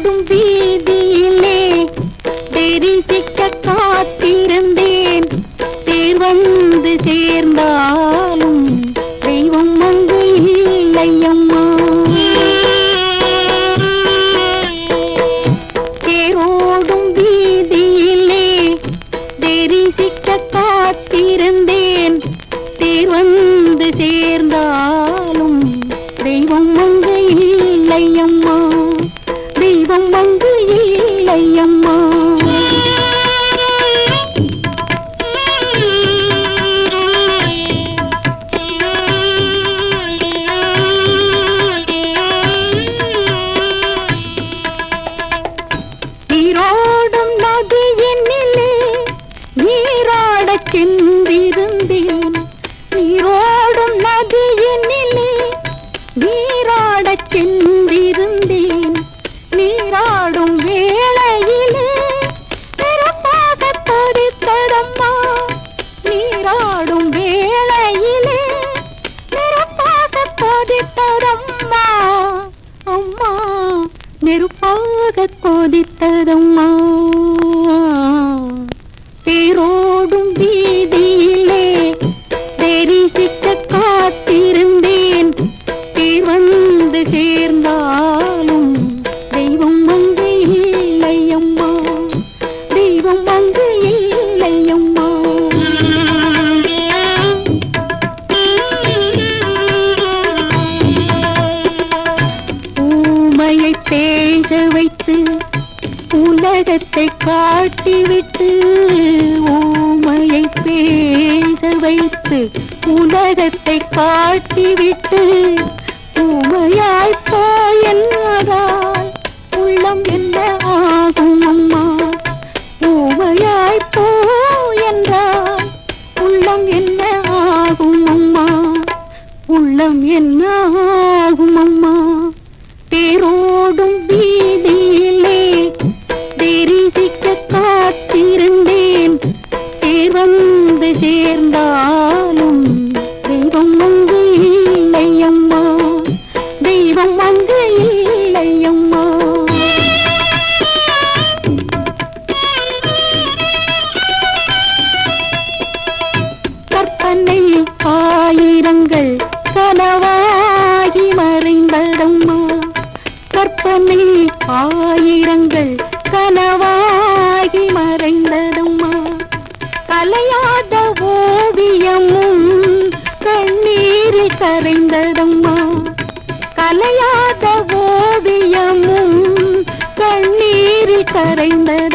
தேரோடும் வீதியிலே தெரிசிக்க காத்திருந்தேன் தேர் வந்து சேர்ந்தாலும் தெய்வம் அங்கு இல்லையம்மா தேரோடும் வீதியிலே தெரிசிக்க காத்திருந்தேன் தேர் வந்து சேர்ந்தாலும் தெய்வம் அங்கு இல்லையம்மா தெய்வம் அங்கு இல்லையம்மா நீரோடும் நதியினிலே நீராடச் சென்றிருந்தேன் நீரோடும் நதியினிலே நீராடச் சென்றிருந்தேன் நீராடும் வேளையிலே நெருப்பாக கொதித்ததம்மா நீராடும் வேளையிலே நெருப்பாக கொதித்ததம்மா அம்மா நெருப்பாக கொதித்ததம்மா தேரோடும் வீதியிலே தெரிசிக்க காத்திருந்தேன் தேர் வந்து சேர்ந்தாலும் தெய்வம் அங்கு இல்லையம்மா தெய்வம் அங்கு இல்லையம்மா ஊமையை பேச வைத்து உலகத்தை காட்டிவிட்டு ஊமையை பேச வைத்து உலகத்தை காட்டிவிட்டு ஊமையாய் போய் என்பதால் உள்ளம் என்ன ஆகும் அம்மா ஊமையாய் போ என்றால் உள்ளம் என்ன ஆகும் அம்மா உள்ளம் என்ன ஆகும் அம்மா தேரோடும் வீதியிலே தெரிசிக்க காத்திருந்தேன் தேர் வந்து சேர்ந்தாலும் தெய்வம் அங்கு இல்லையம்மா தெய்வம் அங்கு இல்லையம்மா கற்பனை ஆயிரங்கள் கனவாகி மறைந்தடம்மா கற்பனை ஆயிரங்கள் கனவாகி மறைந்தடம்மா கலையாத ஓவியமும் கண்ணீரில் கரைந்ததம்மா கலையாத ஓவியமும் கண்ணீரில் கரைந்ததம்மா